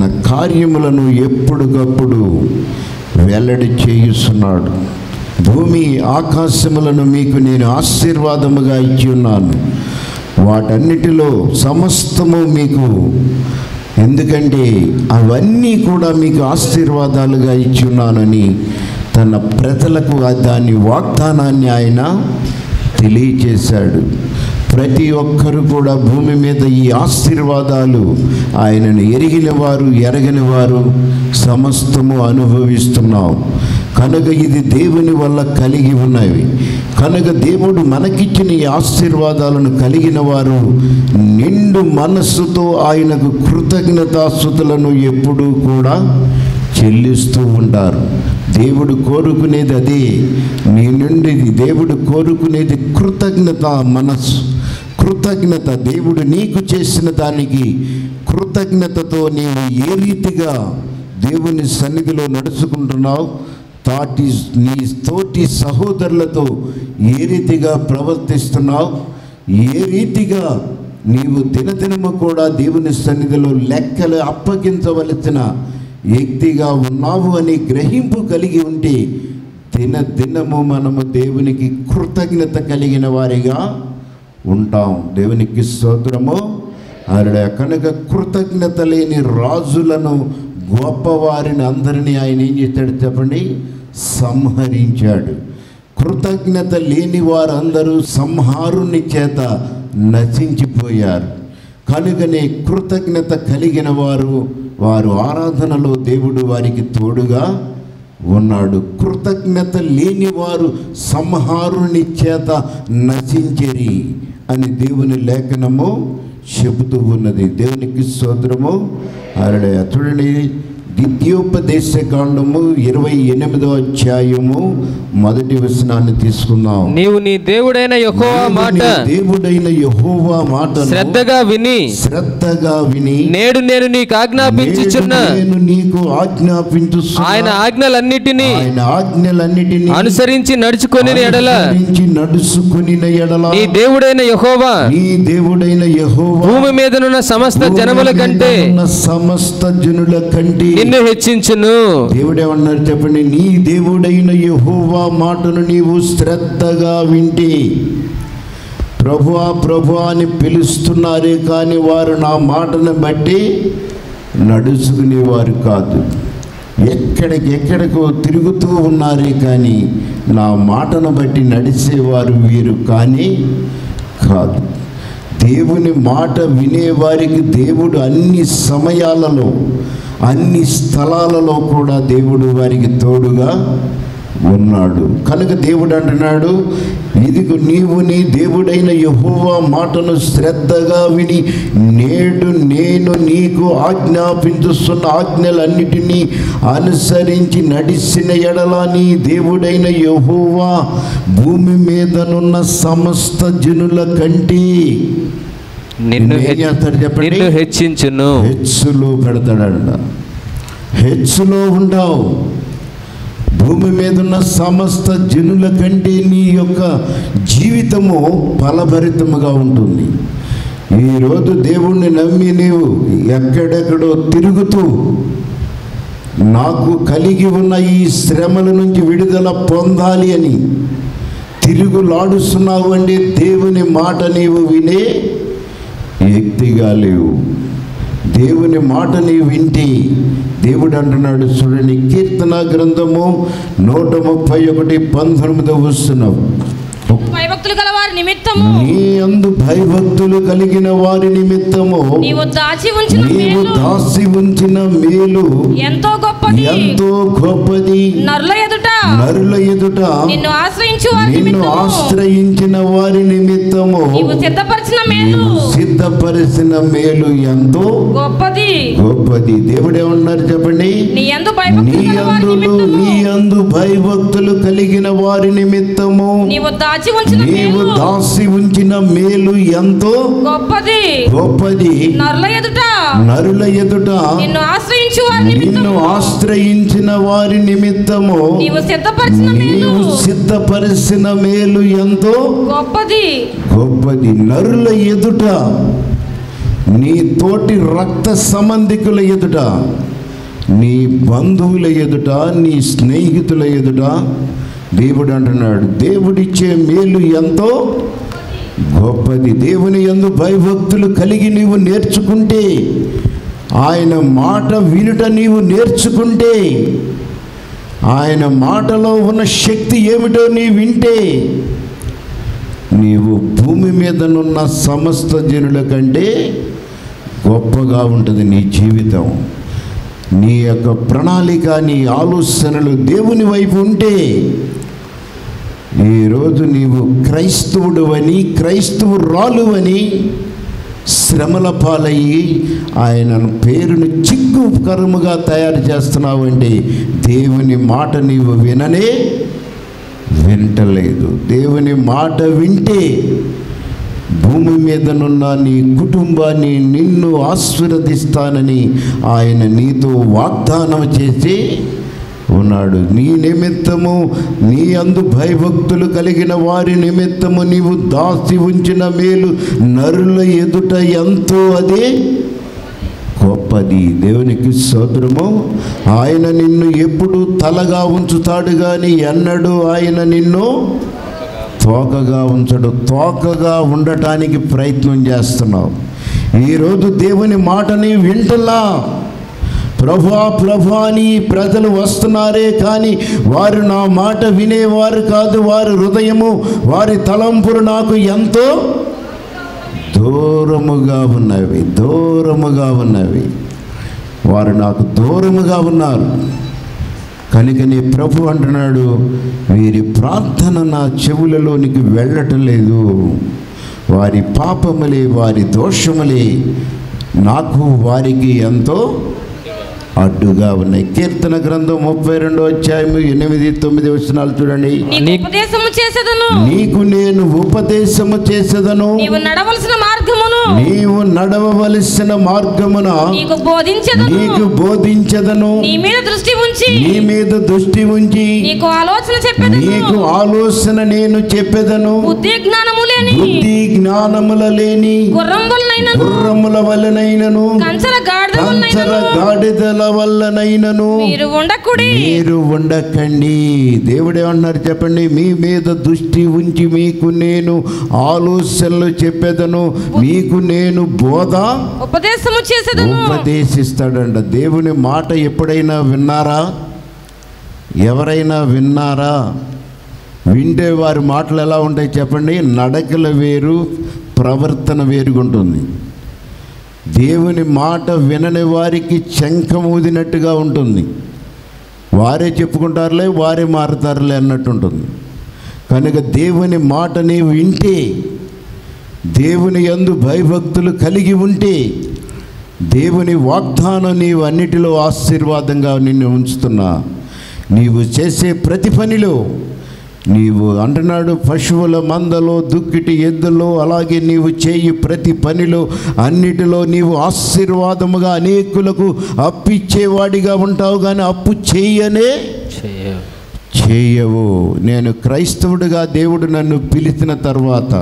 కార్యములను ఎప్పటికప్పుడు వెల్లడి చేయుస్తున్నాడు భూమి ఆకాశములను మీకు నేను ఆశీర్వాదముగా ఇచ్చి ఉన్నాను వాటన్నిటిలో సమస్తము మీకు ఎందుకంటే అవన్నీ కూడా మీకు ఆశీర్వాదాలుగా ఇచ్చి ఉన్నానని తన ప్రజలకు ఆ దాని వాగ్దానాన్ని ఆయన తెలియచేశాడు ప్రతి ఒక్కరు కూడా భూమి మీద ఈ ఆశీర్వాదాలు ఆయనను ఎరిగిన వారు ఎరగని వారు సమస్తము అనుభవిస్తున్నాం కనుక ఇది దేవుని వల్ల కలిగి ఉన్నవి కనుక దేవుడు మనకిచ్చిన ఈ ఆశీర్వాదాలను కలిగిన వారు నిండు మనస్సుతో ఆయనకు కృతజ్ఞతాస్థుతులను ఎప్పుడూ కూడా చెల్లిస్తూ ఉంటారు దేవుడు కోరుకునేది అదే నీ నుండి దేవుడు కోరుకునేది కృతజ్ఞత మనస్సు కృతజ్ఞత దేవుడు నీకు చేసిన దానికి కృతజ్ఞతతో నీవు ఏ రీతిగా దేవుని సన్నిధిలో నడుచుకుంటున్నావు తాటి నీ తోటి సహోదరులతో ఏ రీతిగా ప్రవర్తిస్తున్నావు ఏ రీతిగా నీవు దినదినము కూడా దేవుని సన్నిధిలో లెక్కలు అప్పగించవలసిన వ్యక్తిగా ఉన్నావు అని గ్రహింపు కలిగి ఉంటే దిన దినము మనము దేవునికి కృతజ్ఞత కలిగిన వారిగా ఉంటాం దేవునికి స్తోత్రము ఆవిడ కనుక కృతజ్ఞత లేని రాజులను గొప్పవారిని అందరినీ ఆయన ఏం చేశాడు చెప్పండి సంహరించాడు కృతజ్ఞత లేని వారందరూ సంహారుని చేత నశించిపోయారు కనుకనే కృతజ్ఞత కలిగిన వారు వారు ఆరాధనలో దేవుడు వారికి తోడుగా ఉన్నాడు కృతజ్ఞత లేని వారు సంహారుని చేత నశించరి అని దేవుని లేఖనము చెబుతూ ఉన్నది దేవునికి స్తోత్రము అరడే చూడండి ద్వితీయోపదేశ కాండము ఇరవై ఎనిమిదో అధ్యాయము మొదటి వచనాన్ని తీసుకుందాం నీవు నీ దేవుడైన యెహోవా నీవు మాట నీ దేవుడైన యెహోవా మాట శ్రద్ధగా విని శ్రద్ధగా విని నేడు నేను నీకు ఆజ్ఞాపించుచున్న నేడు నేను నీకు ఆజ్ఞాపించుచున్న ఆయన ఆజ్ఞలన్నిటినీ ఆయన ఆజ్ఞలన్నిటినీ అనుసరించి నడుచుకొని ఎడల అనుసరించి నడుచుకొనిన ఎడల నీ దేవుడైన యెహోవా నీ దేవుడైన యెహోవా భూమి మీదనున్న సమస్త జనముల భూమి కంటే మీద ఉన్న సమస్త జనుల కంటే నిన్ను హెచ్చించును దేవుడేమన్నారు చెప్పండి నీ దేవుడైన యెహోవా మాటను నీవు శ్రద్ధగా వింటే ప్రభువా ప్రభువా అని పిలుస్తున్నారే కానీ వారు నా మాటను బట్టి నడుచుకునేవారు కాదు ఎక్కడికి ఎక్కడికో తిరుగుతూ ఉన్నారే కానీ నా మాటను బట్టి నడిచేవారు వీరు కానీ కాదు దేవుని మాట వినేవారికి దేవుడు అన్ని సమయాలలో అన్ని స్థలాలలో కూడా దేవుడు వారికి తోడుగా ఉన్నాడు కనుక దేవుడు అంటున్నాడు ఇదిగో నీవు నీ దేవుడైన యెహోవా మాటను శ్రద్ధగా విని నేడు నేను నీకు ఆజ్ఞాపించుస్తున్న ఆజ్ఞలన్నిటినీ అనుసరించి నడిచిన ఎడల నీ దేవుడైన యెహోవా భూమి మీదనున్న సమస్త జనుల కంటే నిన్ను ఏం హెచ్- చేస్తాడు చెప్పండి నిన్ను హెచ్చించును హెచ్చులో పెడతాడంట హెచ్చులో ఉండవు భూమి మీద ఉన్న సమస్త జనుల కంటే నీ యొక్క జీవితము ఫలభరితముగా ఉంటుంది ఈరోజు దేవుణ్ణి నమ్మి నీవు ఎక్కడెక్కడో తిరుగుతూ నాకు కలిగి ఉన్న ఈ శ్రమల నుంచి విడుదల పొందాలి అని తిరుగులాడుస్తున్నావు అంటే దేవుని మాట నీవు వినే వ్యక్తిగా లేవు దేవుని మాట నీవు వింటే దేవుడు అంటున్నాడు చూడండి కీర్తన గ్రంథము నూట ముప్పై ఒకటి పంతొమ్మిది వస్తున్నావు భయభక్తులు గల వారి నిమిత్తము నీ అందు భయభక్తులు కలిగిన వారి నిమిత్తము నీవు దాచి ఉంచిన నీవు మేలు దాసి ఉంచిన మేలు ఎంతో గొప్పది ఎంతో గొప్పది నరుల ఎదుట నరుల ఎదుట నిన్ను ఆశ్రయించు వారి నిన్ను నిమిత్తము ఆశ్రయించిన వారి నిమిత్తము నీవు సిద్ధపరిచిన మేలు నీవు సిద్ధపరిచిన మేలు ఎంతో గొప్పది గొప్పది దేవుడేమన్నారు చెప్పండి నీ యందు నీ భయభక్తులు గల వారి అందులు నీ నిమిత్తము అందు భయభక్తులు కలిగిన వారి నిమిత్తము నీవు దాచి ఉంచిన నీవు మేలు దాసి ఉంచిన మేలు ఎంతో గొప్పది గొప్పది నరుల ఎదుట నరుల ఎదుట నిన్ను ఆశ్రయించు వారి నిన్ను నిమిత్తము ఆశ్రయించిన వారి నిమిత్తము నీవు సిద్ధపరిచిన మేలు నీవు సిద్ధపరిచిన మేలు ఎంతో గొప్పది గొప్పది నరుల ఎదుట నీ తోటి రక్త సంబంధికుల ఎదుట నీ బంధువుల ఎదుట నీ స్నేహితుల ఎదుట దేవుడు అంటున్నాడు దేవుడిచ్చే మేలు ఎంతో గొప్పది దేవుని ఎందు భయభక్తులు కలిగి నీవు నేర్చుకుంటే ఆయన మాట వినుట నీవు నేర్చుకుంటే ఆయన మాటలో ఉన్న శక్తి ఏమిటో నీ వింటే నీవు భూమి మీదనున్న సమస్త జనుల కంటే గొప్పగా ఉంటుంది నీ జీవితం నీ యొక్క ప్రణాళిక నీ ఆలోచనలు దేవుని వైపు ఉంటే ఈరోజు నీవు క్రైస్తవుడు అని క్రైస్తవురాలు అని శ్రమల పాలయ్యి ఆయన పేరును చిక్కుకరముగా తయారు చేస్తున్నావంటే దేవుని మాట నీవు విననే వింటలేదు దేవుని మాట వింటే భూమి మీదనున్న నీ కుటుంబాన్ని నిన్ను ఆశీర్వదిస్తానని ఆయన నీతో వాగ్దానం చేసి ఉన్నాడు నీ నిమిత్తము నీ అందు భయభక్తులు కలిగిన వారి నిమిత్తము నీవు దాసి ఉంచిన మేలు నరుల ఎదుట ఎంతో అదే గొప్పది దేవునికి సోదరము ఆయన నిన్ను ఎప్పుడు తలగా ఉంచుతాడు కానీ ఎన్నడూ ఆయన నిన్ను తోకగా ఉంచడు తోకగా ఉండటానికి ప్రయత్నం చేస్తున్నావు ఈరోజు దేవుని మాటని వింటలా ప్రభా ప్రభా అని ప్రజలు వస్తున్నారే కానీ వారు నా మాట వినేవారు కాదు వారి హృదయము వారి తలంపులు నాకు ఎంతో దూరముగా ఉన్నవి దూరముగా ఉన్నవి వారు నాకు దూరముగా ఉన్నారు కనుక నీ ప్రభు అంటున్నాడు వీరి ప్రార్థన నా చెవులలోనికి వెళ్ళటం లేదు వారి పాపములే వారి దోషములే నాకు వారికి ఎంతో అడ్డుగా ఉన్నాయి కీర్తన గ్రంథం ముప్పై రెండో అధ్యాయము ఎనిమిది తొమ్మిది వచనాలు చూడండి నీకు నీ- ఉపదేశము చేసేదను నీకు నేను ఉపదేశము చేసేదను నీవు నడవలసిన మార్గమును నీవు నడవవలసిన మార్గమున నీకు బోధించదను నీకు బోధించదను నీ మీద దృష్టి ఉంచి నీ మీద దృష్టి ఉంచి నీకు ఆలోచన చెప్పేదను నీకు ఆలోచన నేను చెప్పెదను బుద్ధి జ్ఞానము లేని బుద్ధి జ్ఞానముల లేని గుర్రం వలనైనను గుర్రముల వలనైనను కంచర గాడిద కంచర వలనైనను గాడిదల వల్లనైనను మీరు ఉండకుడి మీరు ఉండకండి దేవుడేమన్నారు చెప్పండి మీ మీద దృష్టి ఉంచి మీకు నేను ఆలోచనలు చెప్పేదను మీకు నేను బోధ ఉపదేశము చేసేదను ఉపదేశిస్తాడంట దేవుని మాట ఎప్పుడైనా విన్నారా ఎవరైనా విన్నారా వింటే వారి మాటలు ఎలా ఉంటాయి చెప్పండి నడకల వేరు ప్రవర్తన వేరుగుంటుంది దేవుని మాట వినని వారికి శంఖం ఊదినట్టుగా ఉంటుంది వారే చెప్పుకుంటారులే వారే మారుతారులే అన్నట్టు ఉంటుంది కనుక దేవుని మాట నీవు వింటే దేవుని యందు భయభక్తులు కలిగి ఉంటే దేవుని వాగ్దానం నీవు అన్నిటిలో ఆశీర్వాదంగా నిన్ను ఉంచుతున్నా నీవు చేసే ప్రతి పనిలో నీవు అంటున్నాడు పశువుల మందలో దుక్కిటి ఎద్దులో అలాగే నీవు చేయి ప్రతి పనిలో అన్నిటిలో నీవు ఆశీర్వాదముగా అనేకులకు అప్పిచ్చేవాడిగా ఉంటావు కానీ అప్పు చేయనే చేయ చేయవు నేను క్రైస్తవుడిగా దేవుడు నన్ను పిలిచిన తర్వాత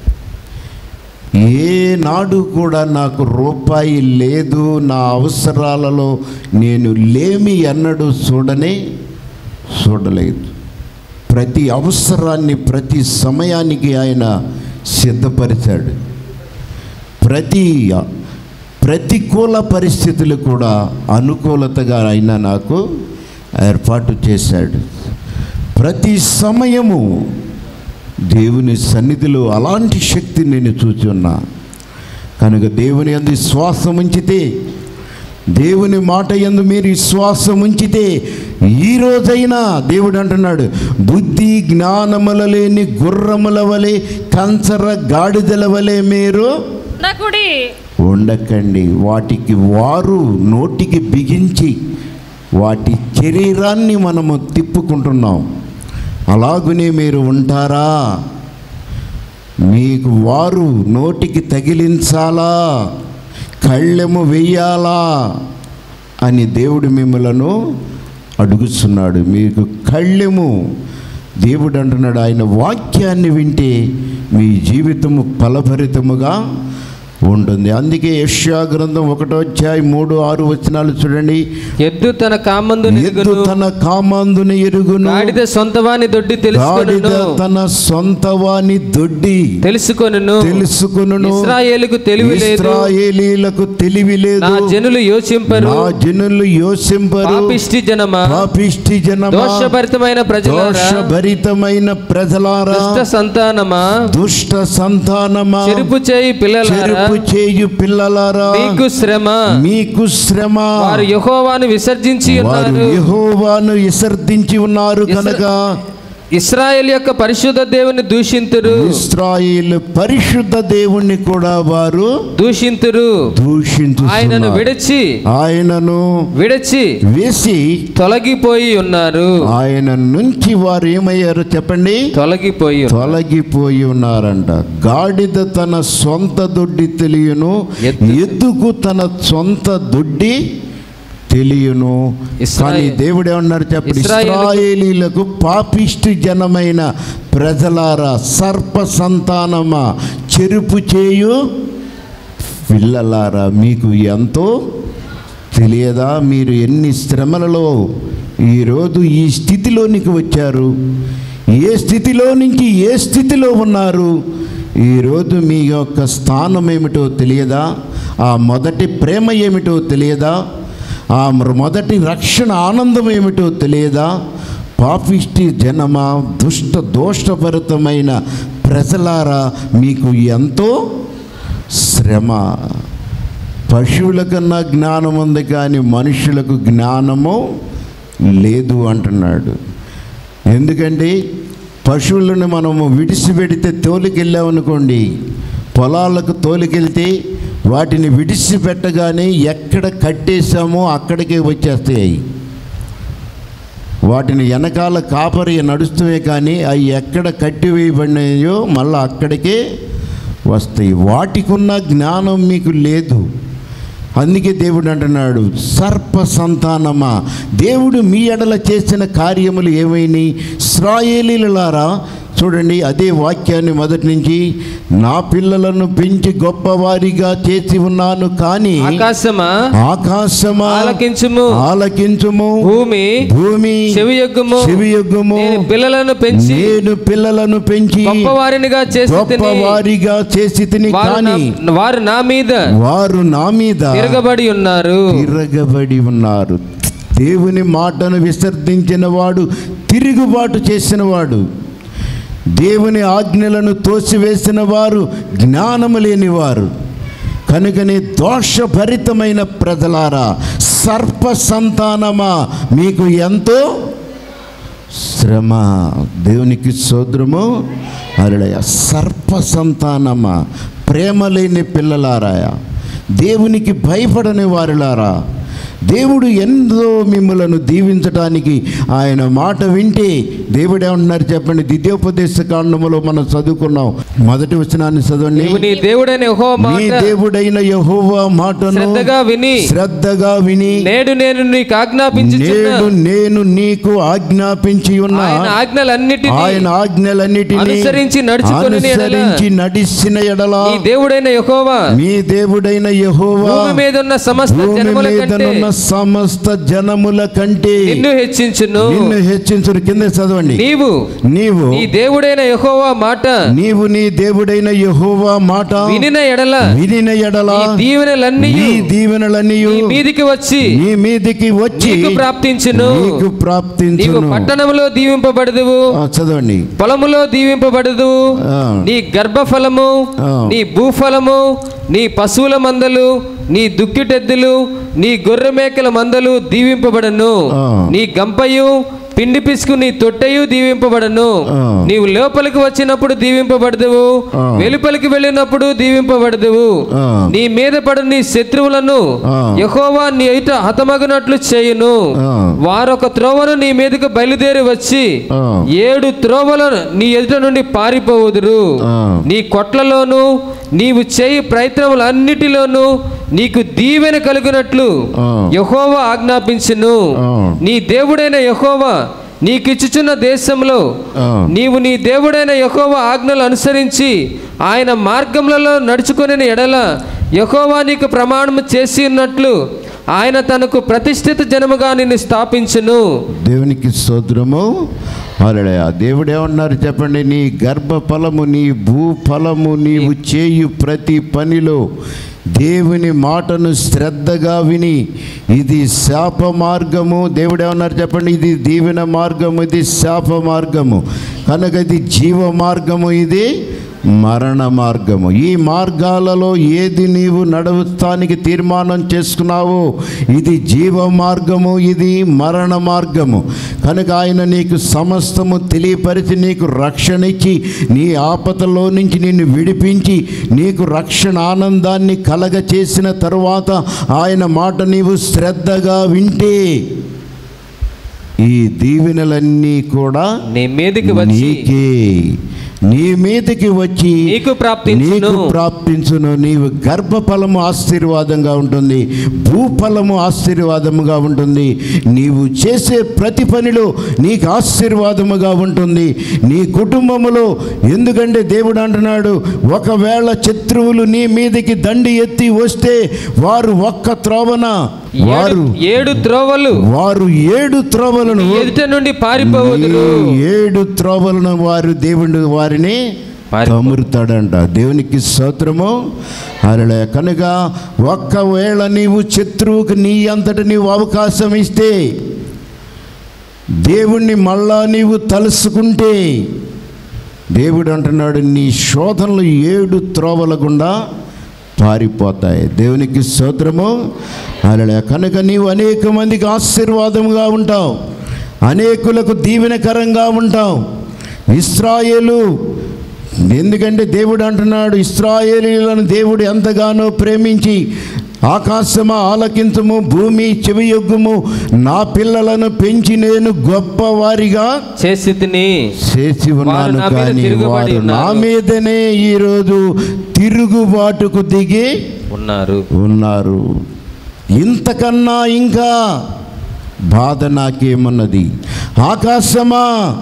ఏనాడు కూడా నాకు రూపాయి లేదు నా అవసరాలలో నేను లేమి ఎన్నడూ చూడనే చూడలేదు ప్రతి అవసరాన్ని ప్రతి సమయానికి ఆయన సిద్ధపరిచాడు ప్రతి ప్రతికూల పరిస్థితులు కూడా అనుకూలతగా ఆయన నాకు ఏర్పాటు చేశాడు ప్రతి సమయము దేవుని సన్నిధిలో అలాంటి శక్తి నేను చూచి ఉన్నా కనుక దేవుని అందు శ్వాసం ఉంచితే దేవుని మాట ఎందు మీరు విశ్వాసం ఉంచితే ఈ రోజైనా దేవుడు అంటున్నాడు బుద్ధి జ్ఞానముల లేని గుర్రముల వలె కంచర గాడిదల వలె మీరు ఉండకుడి ఉండకండి వాటికి వారు నోటికి బిగించి వాటి శరీరాన్ని మనము తిప్పుకుంటున్నాం అలాగునే మీరు ఉంటారా మీకు వారు నోటికి తగిలించాలా కళ్ళెము వెయ్యాలా అని దేవుడు మిమ్మలను అడుగుతున్నాడు మీకు కళ్ళెము దేవుడు అంటున్నాడు ఆయన వాక్యాన్ని వింటే మీ జీవితము ఫలభరితముగా ఉంటుంది అందుకే యెషయా గ్రంథం ఒకటో అధ్యాయం మూడు ఆరు వచనాలు చూడండి ఎద్దు తన కామందు ఎద్దు తన కామాందుని ఎరుగును గాడిద సొంతవాని దొడ్డి గాడిద తెలుసుకొనును తన సొంత వాని దొడ్డి తెలుసుకొనును తెలుసుకును ఇస్రాయేలుకు తెలివి లేదు ఇస్రాయేలీలకు తెలివి లేదు నా జనులు యోచింపరు నా జనులు యోసింపరు పాపిష్టి జనమా పాపిష్టి జనమా దోషభరితమైన ప్రజలారా దోషభరితమైన ప్రజలారా దుష్ట సంతానమా దుష్ట సంతానమా చెరుపు చేయి పిల్లలారా చెరుపు చేయు పిల్లలారా మీకు శ్రమ మీకు శ్రమ వారు యెహోవాను విసర్జించి వారు ఉన్నారు యెహోవాను విసర్జించి ఉన్నారు కనుక ఇస్రాయేల్ యొక్క పరిశుద్ధ దేవుని దూషింతురు ఇస్రాయేల్ పరిశుద్ధ దేవుణ్ణి కూడా వారు దూషింతురు దూషించు ఆయనను విడిచి ఆయనను విడిచి వేసి తొలగిపోయి ఉన్నారు ఆయన నుంచి వారు ఏమయ్యారు చెప్పండి తొలగిపోయి ఉన్నారు. తొలగిపోయి ఉన్నారంట గాడిద తన సొంత దొడ్డి తెలియను ఎద్దు. ఎద్దుకు తన సొంత దొడ్డి తెలియను ఇస్రాయే- కానీ దేవుడు ఏమన్నారు చెప్పండి ఇస్రాయేలుకు- ఇస్రాయేలీలకు పాపిష్టి జనమైన ప్రజలారా సర్ప సంతానమా చెరుపు చేయు పిల్లలారా మీకు ఎంతో తెలియదా మీరు ఎన్ని శ్రమలలో ఈరోజు ఈ స్థితిలోనికి వచ్చారు ఏ స్థితిలో నుంచి ఏ స్థితిలో ఉన్నారు ఈరోజు మీ యొక్క స్థానం ఏమిటో తెలియదా ఆ మొదటి ప్రేమ ఏమిటో తెలియదా ఆ మొదటి రక్షణ ఆనందం ఏమిటో తెలియదా పాపిష్టి జనమా దుష్ట దోషభరితమైన ప్రజలారా మీకు ఎంతో శ్రమ పశువుల కన్నా జ్ఞానం ఉంది కానీ మనుషులకు జ్ఞానము లేదు అంటున్నాడు ఎందుకంటే పశువులను మనము విడిచిపెడితే తోలికెళ్ళామనుకోండి పొలాలకు తోలికెళ్తే వాటిని విడిచిపెట్టగానే ఎక్కడ కట్టేశామో అక్కడికే వచ్చేస్తాయి వాటిని వెనకాల కాపరి నడుస్తుమే కానీ అవి ఎక్కడ కట్టివేయబడినాయో మళ్ళీ అక్కడికే వస్తాయి వాటికున్న జ్ఞానం మీకు లేదు అందుకే దేవుడు అంటున్నాడు సర్ప సంతానమా దేవుడు మీ ఎడల చేసిన కార్యములు ఏమైనాయి ఇస్రాయేలీలారా చూడండి అదే వాక్యాన్ని మొదటి నుంచి నా పిల్లలను పెంచి గొప్పవారిగా చేసి ఉన్నాను కానీ ఆకాశమా ఆకాశమా ఆలకించుము ఆలకించుము భూమి భూమి చెవియొగ్గుము చెవియొగ్గుము నేను పిల్లలను పెంచి నేను పిల్లలను పెంచి గొప్పవారినిగా చేసి గొప్పవారిగా చేసి తిని వారు కానీ నా- వారు నా మీద వారు నా మీద తిరగబడి ఉన్నారు తిరగబడి ఉన్నారు దేవుని మాటను విసర్జించిన వాడు తిరుగుబాటు చేసిన వాడు దేవుని ఆజ్ఞలను తోసివేసిన వారు జ్ఞానము లేనివారు కనుకనే దోషభరితమైన ప్రజలారా సర్ప సంతానమా మీకు ఎంతో శ్రమ దేవునికి సోదరము అరుడయ సర్ప సంతానమా ప్రేమ లేని పిల్లలారాయ దేవునికి భయపడని వారులారా దేవుడు ఎంతో మిమ్మలను దీవించటానికి ఆయన మాట వింటే దేవుడు ఏమంటున్నారు చెప్పండి ద్వితీయోపదేశ కాండములో మనం చదువుకున్నాం మొదటి వచనాన్ని చదవండి నీవు నీ దేవుడైన యెహోవా నీ మాట దేవుడైన యెహోవా మాటను శ్రద్ధగా విని శ్రద్ధగా విని నేడు నేను నీకు ఆజ్ఞాపించుచున్న నేడు నేను నీకు ఆజ్ఞాపించి ఉన్న ఆయన ఆజ్ఞలన్నిటినీ ఆయన ఆజ్ఞలన్నిటినీ అనుసరించి నడుచుకొనిన ఎడల అనుసరించి నడిచిన ఎడల నీ దేవుడైన యెహోవా మీ దేవుడైన యెహోవా భూమి మీద ఉన్న సమస్త భూమి జనముల కంటే మీదనున్న సమస్త జనముల కంటే నిన్ను హెచ్చించును నిన్ను హెచ్చించును కింద చదవండి నీవు నీవు నీ దేవుడైన యెహోవా మాట నీవు నీ దేవుడైన యెహోవా మాట వినిన ఎడల వినిన ఎడల ఈ దీవెనలన్నీ నీ దీవెనలన్నీ నీ మీదికి వచ్చి నీ మీదికి వచ్చి నీకు ప్రాప్తించును నీకు నీవు ప్రాప్తించును పట్టణములో దీవింపబడదువు ఆ, చదవండి పొలములో దీవింపబడదు ఆ. నీ గర్భఫలము ఆ. నీ భూఫలము నీ పశువుల మందలు నీ దుక్కిటెద్దులు నీ గొర్రె మేకల మందలు దీవింపబడను ఆ. నీ గంపయు పిండి పిసుకు నీ తొట్టెయు దీవింపబడను ఆ. నీవు లోపలికి వచ్చినప్పుడు దీవింపబడదువు ఆ. వెలుపలికి వెళ్ళినప్పుడు దీవింపబడదువు ఆ. నీ మీద పడు నీ శత్రువులను ఆ. యెహోవా నీ ఎదుట హతమగినట్లు చేయును ఆ. వారొక త్రోవను నీ మీదకు బయలుదేరి వచ్చి ఆ. ఏడు త్రోవలను నీ ఎదుట నుండి పారిపోవుదురు ఆ. నీ కొట్లలోను నీవు చేయి ప్రయత్నములన్నిటిలోనూ నీకు దీవెన కలుగునట్లు ఆ. యహోవా ఆజ్ఞాపించును ఆ. నీ దేవుడైన యహోవా నీకిచ్చుచున్న దేశంలో ఆ. నీవు నీ దేవుడైన యెహోవా ఆజ్ఞలు అనుసరించి ఆయన మార్గములలో నడుచుకుని ఎడల యెహోవా నీకు ప్రమాణము చేసి ఉన్నట్లు ఆయన తనకు ప్రతిష్ఠిత జనముగా నిన్ను స్థాపించును దేవునికి స్తోత్రము అలడయ దేవుడు ఏమన్నారు చెప్పండి నీ గర్భఫలము నీ భూఫలము నీవు చేయు ప్రతి పనిలో దేవుని మాటను శ్రద్ధగా విని ఇది శాప మార్గము దేవుడు ఏమన్నారు చెప్పండి ఇది దీవెన మార్గము ఇది శాప మార్గము కనుక ఇది జీవ మార్గము ఇది మరణ మార్గము ఈ మార్గాలలో ఏది నీవు నడవటానికి తీర్మానం చేసుకున్నావో ఇది జీవ మార్గము ఇది మరణ మార్గము కనుక ఆయన నీకు సమస్తము తెలియపరిచి నీకు రక్షణ ఇచ్చి నీ ఆపదలో నుంచి నిన్ను విడిపించి నీకు రక్షణ ఆనందాన్ని కలగ చేసిన తరువాత ఆయన మాట నీవు శ్రద్ధగా వింటే ఈ దీవెనలన్నీ కూడా నీ మీదికి వచ్చి నీకే నీ మీదకి వచ్చి నీకు ప్రాప్తించును. నీకు ప్రాప్తించును నీవు గర్భఫలము ఆశీర్వాదంగా ఉంటుంది భూఫలము ఆశీర్వాదముగా ఉంటుంది నీవు చేసే ప్రతి పనిలో నీకు ఆశీర్వాదముగా ఉంటుంది నీ కుటుంబములో ఎందుకంటే దేవుడు అంటున్నాడు ఒకవేళ శత్రువులు నీ మీదకి దండి ఎత్తి వస్తే వారు ఒక్క త్రోవన వారు ఏడు- ఏడు త్రోవలు వారు ఏడు త్రోవలను ఎదుట నుండి పారిపోవదురు ఈ ఏడు త్రోవలను వారు దేవుడు వారిని పారిపో- తమురుతాడంట దేవునికి స్తోత్రము అరలే కనుక ఒక్కవేళ నీవు శత్రువుకు నీ అంతట నీవు అవకాశం ఇస్తే దేవుణ్ణి మళ్ళా నీవు తలుసుకుంటే దేవుడు అంటున్నాడు నీ శోధనలు ఏడు త్రోవల గుండా పారిపోతాయి దేవునికి స్తోత్రము అలా కనుక నీవు అనేక మందికి ఆశీర్వాదముగా ఉంటావు అనేకులకు దీవెనకరంగా ఉంటావు ఇస్రాయేలు ఎందుకంటే దేవుడు అంటున్నాడు ఇస్రాయేలీలను దేవుడు ఎంతగానో ప్రేమించి ఆకాశమా ఆలకించము భూమి చెవియొగ్గుము నా పిల్లలను పెంచి నేను గొప్పవారిగా చేసి తిని చేసి వారు ఉన్నాను నా మీద కానీ తిరుగుబడి వారు నా ఉన్నారు. మీదనే ఈరోజు తిరుగుబాటుకు దిగి ఉన్నారు ఉన్నారు ఇంతకన్నా ఇంకా బాధ నాకేమన్నది ఆకాశమా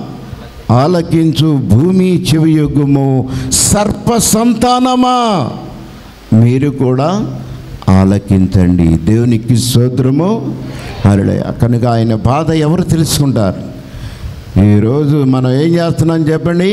ఆలకించు భూమి చెవియొగ్గుము సర్ప సంతానమా మీరు కూడా ఆలకించండి దేవునికి స్తోత్రము అరడే కనుక ఆయన బాధ ఎవరు తెలుసుకుంటారు ఈరోజు మనం ఏం చేస్తున్నాం చెప్పండి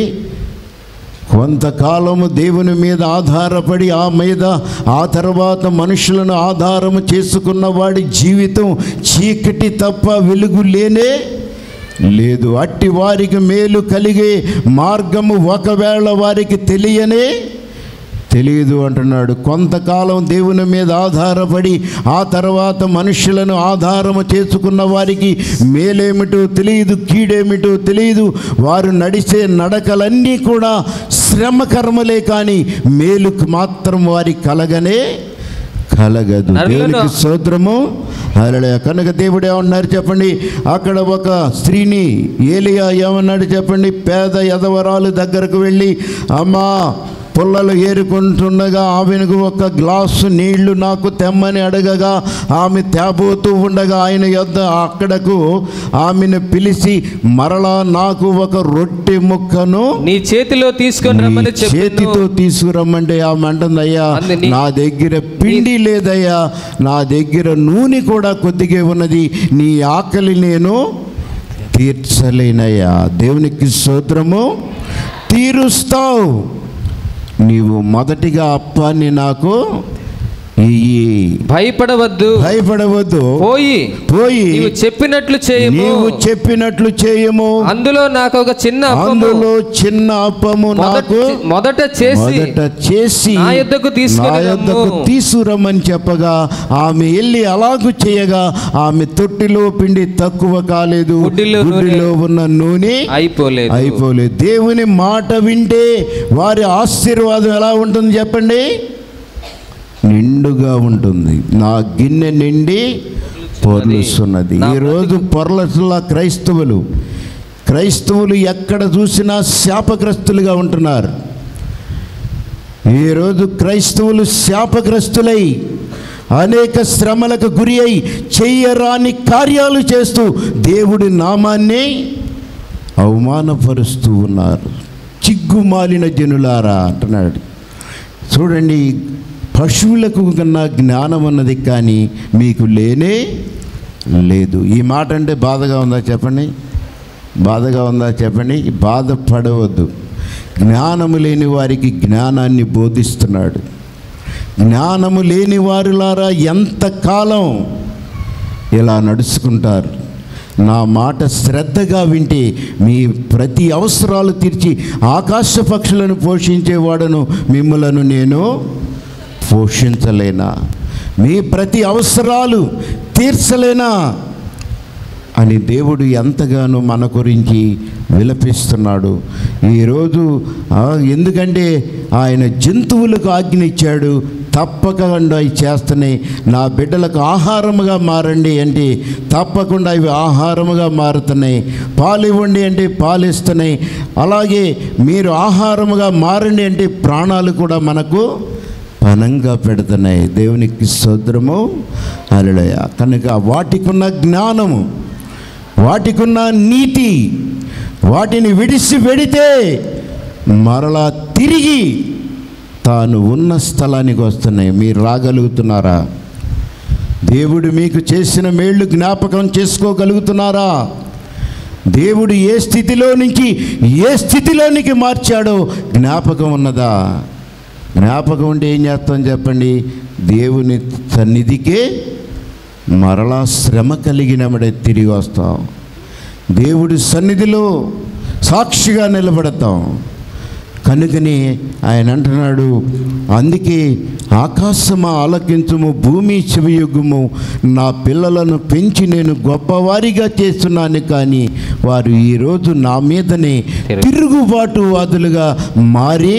కొంతకాలము దేవుని మీద ఆధారపడి ఆ మీద ఆ తర్వాత మనుషులను ఆధారము చేసుకున్న వాడి జీవితం చీకటి తప్ప వెలుగు లేనే లేదు అట్టి వారికి మేలు కలిగే మార్గము ఒకవేళ వారికి తెలియనే తెలియదు అంటున్నాడు కొంతకాలం దేవుని మీద ఆధారపడి ఆ తర్వాత మనుషులను ఆధారము చేసుకున్న వారికి మేలేమిటో తెలియదు కీడేమిటో తెలియదు వారు నడిచే నడకలన్నీ కూడా శ్రమకర్మలే కానీ మేలుకు మాత్రం వారి కలగనే కలగదు నరులను- దేవునికి స్తోత్రము అలా కనుక దేవుడు ఏమన్నారు చెప్పండి అక్కడ ఒక స్త్రీని ఏలియా ఏమన్నాడు చెప్పండి పేద యదవరాలు దగ్గరకు వెళ్ళి అమ్మా పుల్లలు ఏరుకుంటుండగా ఆమెకు ఒక గ్లాసు నీళ్లు నాకు తెమ్మని అడగగా ఆమె తేబోతూ ఉండగా ఆయన యొద్ద అక్కడకు ఆమెను పిలిచి మరలా నాకు ఒక రొట్టె ముక్కను నీ చేతిలో తీసుకొని నీ రమ్మని చెప్పాను చేతితో తీసుకురమ్మంటే ఆమె అంటుందయ్యా అంది నీ- నా దగ్గర పిండి లేదయ్యా నా దగ్గర నూనె కూడా కొద్దిగా ఉన్నది నీ ఆకలి నేను తీర్చలేనయ్యా దేవునికి స్తోత్రము తీరుస్తావు నీవు మొదటిగా అప్పాన్ని నాకు ఇయ్యి భయపడవద్దు భయపడవద్దు పోయి పోయి నీవు చెప్పినట్లు చేయము నీవు చెప్పినట్లు చేయము అందులో నాకు ఒక చిన్న అప్పము అందులో చిన్న అప్పము నాకు మొదట మొదట చేసి మొదట చేసి నా యొద్దకు తీసుకొని నా యొద్దకు రమ్ము. తీసుకురమ్మని చెప్పగా ఆమె వెళ్ళి అలాగు చేయగా ఆమె తొట్టిలో పిండి తక్కువ కాలేదు గుడ్డిలో నూనె గుడ్డిలో ఉన్న నూనె అయిపోలేదు అయిపోలేదు దేవుని మాట వింటే వారి ఆశీర్వాదం ఎలా ఉంటుంది చెప్పండి నిండుగా ఉంటుంది నా గిన్నె నిండి పొర్లుస్తున్నది నా ఈరోజు పొరలట్ల క్రైస్తవులు క్రైస్తవులు ఎక్కడ చూసినా శాపగ్రస్తులుగా ఉంటున్నారు ఈరోజు క్రైస్తవులు శాపగ్రస్తులై అనేక శ్రమలకు గురి అయి చెయ్యరాని కార్యాలు చేస్తూ దేవుడి నామాన్ని అవమానపరుస్తూ ఉన్నారు చిగ్గుమాలిన జనులారా అంటున్నాడు చూడండి పశువులకు కన్నా జ్ఞానం అన్నది కానీ మీకు లేనే లేదు ఈ మాట అంటే బాధగా ఉందా చెప్పండి బాధగా ఉందా చెప్పండి బాధపడవద్దు జ్ఞానము లేని వారికి జ్ఞానాన్ని బోధిస్తున్నాడు జ్ఞానము లేని వారులారా ఎంతకాలం ఇలా నడుచుకుంటారు నా మాట శ్రద్ధగా వింటే మీ ప్రతి అవసరాలు తీర్చి ఆకాశ పక్షులను పోషించేవాడను మిమ్మలను నేను పోషించలేనా మీ ప్రతి అవసరాలు తీర్చలేనా అని దేవుడు ఎంతగానో మన గురించి విలపిస్తున్నాడు ఈరోజు ఆ, ఎందుకంటే ఆయన జంతువులకు ఆజ్ఞ ఇచ్చాడు తప్పకుండా అవి చేస్తున్నాయి నా బిడ్డలకు ఆహారముగా మారండి అంటే తప్పకుండా ఇవి ఆహారముగా మారుతున్నాయి పాలు ఇవ్వండి అంటే పాలు ఇస్తున్నాయి అలాగే మీరు ఆహారముగా మారండి అంటే ప్రాణాలు కూడా మనకు పనంగా పెడుతున్నాయి దేవునికి సోదరము అలడయ కనుక వాటికున్న జ్ఞానము వాటికున్న నీతి వాటిని విడిసి పెడితే మరలా తిరిగి తాను ఉన్న స్థలానికి వస్తున్నాయి మీరు రాగలుగుతున్నారా దేవుడు మీకు చేసిన మేళ్ళు జ్ఞాపకం చేసుకోగలుగుతున్నారా దేవుడు ఏ స్థితిలో నుంచి ఏ స్థితిలోనికి మార్చాడో జ్ఞాపకం ఉన్నదా జ్ఞాపకం ఉంటే ఏం చేస్తాం చెప్పండి దేవుని సన్నిధికే మరలా శ్రమ కలిగినప్పుడే తిరిగి వస్తాం దేవుడి సన్నిధిలో సాక్షిగా నిలబడతాం కనుకని ఆయన అంటున్నాడు అందుకే ఆకాశమా ఆలకించుము భూమి చెవియొగ్గుము నా పిల్లలను పెంచి నేను గొప్పవారిగా చేస్తున్నాను కానీ వారు ఈరోజు నా మీదనే తిరుగుబాటు వాదులుగా మారి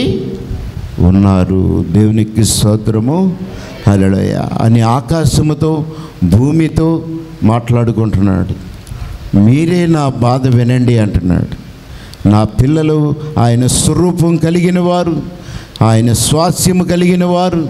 ఉన్నారు దేవునికి స్తోత్రము హల్లెలూయ అని ఆకాశముతో భూమితో మాట్లాడుకుంటున్నాడు మీరే నా బాధ వినండి అంటున్నాడు నా పిల్లలు ఆయన స్వరూపం కలిగిన వారు ఆయన స్వాస్యము కలిగిన వారు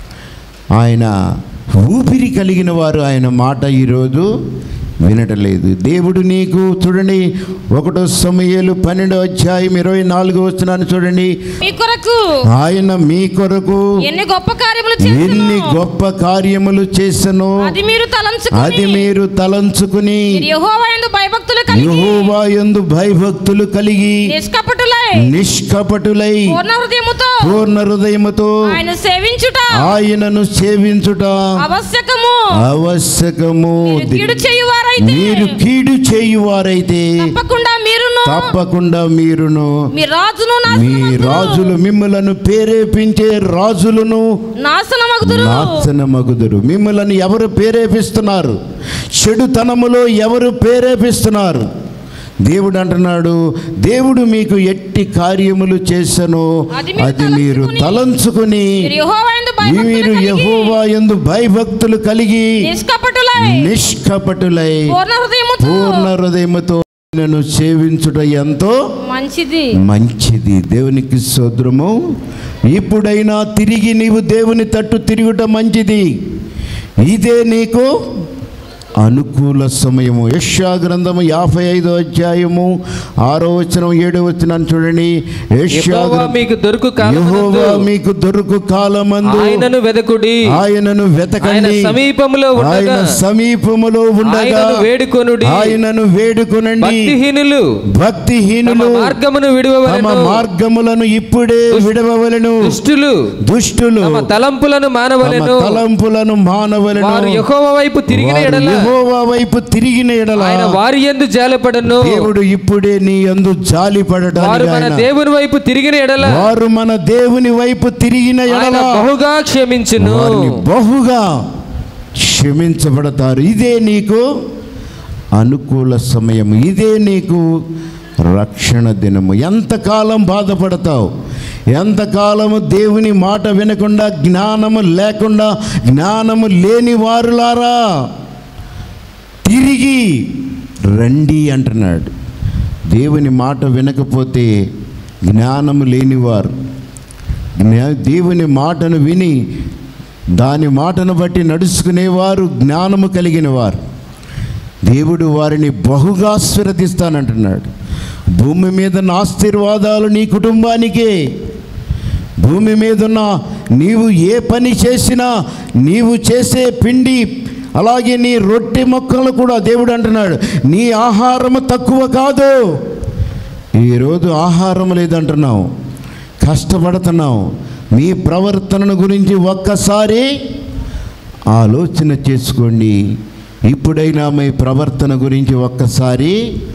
ఆయన ఊపిరి కలిగిన వారు ఆయన మాట ఈరోజు వినటలేదు దేవుడు నీకు చూడండి ఒకటో సమయాలు పన్నెండో అధ్యాయం ఇరవై నాలుగో వస్తున్నాను చూడండి మీ కొరకు ఆయన మీ కొరకు ఎన్ని గొప్ప కార్యములు చేసినో, ఎన్ని గొప్ప కార్యములు చేసను అది మీరు అది తలంచుకుని మీరు తలంచుకుని మీరు యెహోవా యందు భయభక్తులు కలిగి యెహోవా యందు భయభక్తులు కలిగి నిష్కపటులై నిష్కపటులై పూర్ణ హృదయముతో పూర్ణ హృదయముతో ఆయన సేవించుట ఆయనను సేవించుట ఆవశ్యకము ఆవశ్యకము మీరు కీడు చేయువారైతే మీరు కీడు చేయువారైతే తప్పకుండా మీరును తప్పకుండా మీరును మీ రాజును మీ నాశనమగుదురు. రాజులు మిమ్మలను ప్రేరేపించే రాజులను నాశనమగుదురు నాశనమగుదురు మిమ్మల్ని ఎవరు ప్రేరేపిస్తున్నారు చెడుతనములో ఎవరు ప్రేరేపిస్తున్నారు దేవుడు అంటున్నాడు దేవుడు మీకు ఎట్టి కార్యములు చేసను అది మీరు అది మీరు తలంచుకుని, తలంచుకుని మీరు యెహోవా యందు భయభక్తులు మీరు కలిగి, యహోవా యందు భయభక్తులు కలిగి నిష్కపటులై నిష్కపటులై పూర్ణ హృదయముతో పూర్ణ హృదయముతో నన్ను సేవించుట ఎంతో మంచిది మంచిది దేవునికి సోద్రము ఇప్పుడైనా తిరిగి నీవు దేవుని తట్టు తిరుగుట మంచిది ఇదే నీకు అనుకూల సమయము యష్యా గ్రంథము యాభై ఐదో అధ్యాయము ఆరో వచనం ఏడో వచనం చూడండి యెషయా యెహోవా గ్రంథం- మీకు దొరుకు కాలమందు యెహోవా మీకు దొరుకు కాలమందు ఆయనను వెదకుడి ఆయనను ఆయన వెతకండి సమీపములో ఆయన ఉండగా సమీపములో ఉండగా ఆయనను వేడుకొనుడి ఆయనను వేడుకొనండి భక్తిహీనులు తమ భక్తిహీనులు మార్గమును తమ విడువవలెను మార్గములను ఇప్పుడే విడవవలెను దుష్టులు దుష్టులు తమ తలంపులను తమ మానవలెను తలంపులను మానవలెను వారు యెహోవా వైపు తిరిగిన వారు ఎడల యెహోవా వైపు తిరిగిన ఎడల ఆయన వారి యందు జాలపడను దేవుడు ఇప్పుడే నీ యందు జాలి వారు పడటానికి మన ఆయన దేవుని వైపు తిరిగిన ఎడల వారు మన దేవుని వైపు తిరిగిన ఆయన ఎడల బహుగా క్షమించును వారిని బహుగా క్షమించబడతారు ఇదే నీకు అనుకూల సమయం ఇదే నీకు రక్షణ దినము ఎంతకాలం బాధపడతావు ఎంతకాలము దేవుని మాట వినకుండా జ్ఞానము లేకుండా జ్ఞానము లేని వారులారా తిరిగి రండి అంటున్నాడు దేవుని మాట వినకపోతే జ్ఞానము లేనివారు జ్ఞా- దేవుని మాటను విని దాని మాటను బట్టి నడుచుకునేవారు జ్ఞానము కలిగిన వారు దేవుడు వారిని బహుగా ఆశీర్వదిస్తానంటున్నాడు భూమి మీద ఉన్న ఆశీర్వాదాలు నీ కుటుంబానికే భూమి మీద ఉన్న నీవు ఏ పని చేసినా నీవు చేసే పిండి అలాగే నీ రొట్టె మొక్కలు కూడా దేవుడు అంటున్నాడు నీ ఆహారము తక్కువ కాదు ఈరోజు ఆహారం లేదంటున్నావు కష్టపడుతున్నావు మీ ప్రవర్తనను గురించి ఒక్కసారి ఆలోచన చేసుకోండి ఇప్పుడైనా మీ ప్రవర్తన గురించి ఒక్కసారి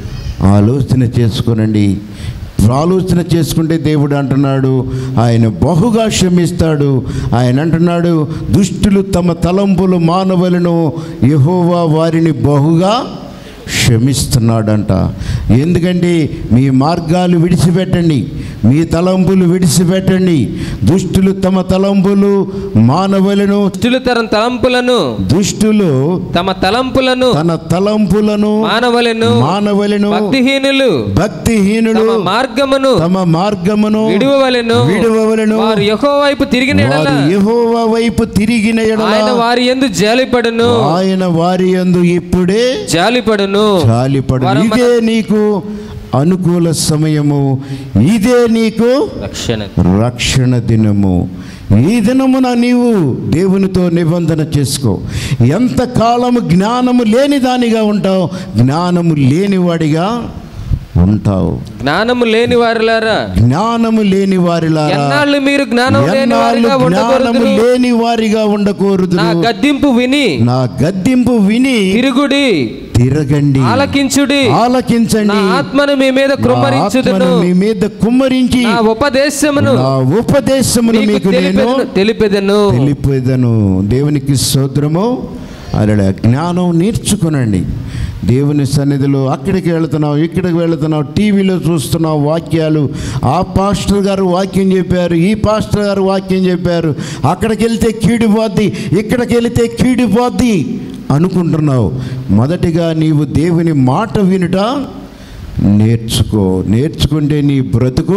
ఆలోచన చేసుకోనండి ఆలోచన చేసుకుంటే దేవుడు అంటున్నాడు ఆయన బహుగా క్షమిస్తాడు ఆయన అంటున్నాడు దుష్టులు తమ తలంపులు మానవులను యెహోవా వారిని బహుగా క్షమిస్తున్నాడంట ఎందుకంటే మీ మార్గాలు విడిచిపెట్టండి మీ తలంపులు విడిచిపెట్టండి దుష్టులు తమ తలంపులు మానవులను దుష్టులు తన తలంపులను దుష్టులు తమ తలంపులను తన తలంపులను మానవలను మానవులను భక్తిహీనులు భక్తిహీనులు తమ మార్గమును తమ మార్గమును విడువవలెను విడువవలెను వారు యెహోవా వైపు తిరిగిన ఎడల వారు యెహోవా వైపు తిరిగిన ఎడల ఆయన వారి యందు జాలిపడును ఆయన వారి యందు ఇప్పుడే జాలిపడును చాలిపడు వారు మన- ఇదే నీకు అనుకూల సమయము ఇదే నీకు రక్షణ రక్షణ దినము ఈ దినమున నీవు దేవునితో నిబంధన చేసుకో ఎంతకాలము జ్ఞానము లేని దానిగా ఉంటావు జ్ఞానము లేనివాడిగా ఉంటావు జ్ఞానము లేని వారిలారా జ్ఞానము లేని వారిలారా ఎన్నాళ్ళు మీరు జ్ఞానం లేని ఎన్నాళ్ళు వారిగా జ్ఞానము ఉండకూడదు లేని వారిగా ఉండకూడదు నా గద్దింపు విని నా గద్దింపు విని తిరుగుడి తిరగండి ఆలకించుడి నా ఆలకించండి ఆత్మను మీ మీద నా కృమ్మరించుదును ఆత్మను మీ మీద కుమ్మరించి నా ఉపదేశమును నా ఉపదేశమును మీకు మీకు నేను తెలిపెదను తెలిపెదను తెలిపేదను దేవునికి స్తోత్రము అలా జ్ఞానం నేర్చుకునండి దేవుని సన్నిధిలో అక్కడికి వెళుతున్నావు ఇక్కడికి వెళుతున్నావు టీవీలో చూస్తున్నావు వాక్యాలు ఆ పాస్టర్ గారు వాక్యం చెప్పారు ఈ పాస్టర్ గారు వాక్యం చెప్పారు అక్కడికి వెళ్తే కీడిపోద్ది ఇక్కడికి వెళితే కీడిపోద్ది అనుకుంటున్నావు మొదటిగా నీవు దేవుని మాట వినుట నేర్చుకో నేర్చుకుంటే నీ బ్రతుకు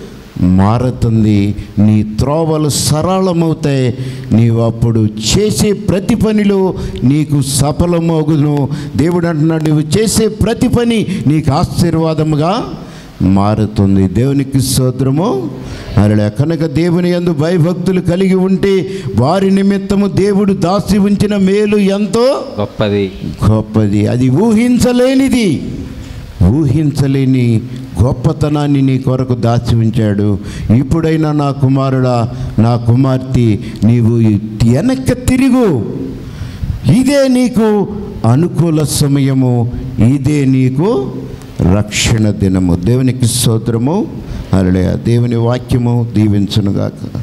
మారుతుంది నీ త్రోవలు సరళమవుతాయి నీవు అప్పుడు చేసే ప్రతి పనిలో నీకు సఫలమవును దేవుడు అంటున్నాడు నువ్వు చేసే ప్రతి పని నీకు ఆశీర్వాదముగా మారుతుంది దేవునికి స్తోత్రము అలా కనుక దేవుని యందు భయభక్తులు కలిగి ఉంటే వారి నిమిత్తము దేవుడు దాసి ఉంచిన మేలు ఎంతో గొప్పది గొప్పది అది ఊహించలేనిది ఊహించలేని గొప్పతనాన్ని నీ కొరకు దాచి ఉంచాడు ఇప్పుడైనా నా కుమారుడా నా కుమార్తె నీవు వెనక్కి తిరుగు ఇదే నీకు అనుకూల సమయము ఇదే నీకు రక్షణ దినము దేవునికి స్తోత్రము అలడే దేవుని వాక్యము దీవించునుగాక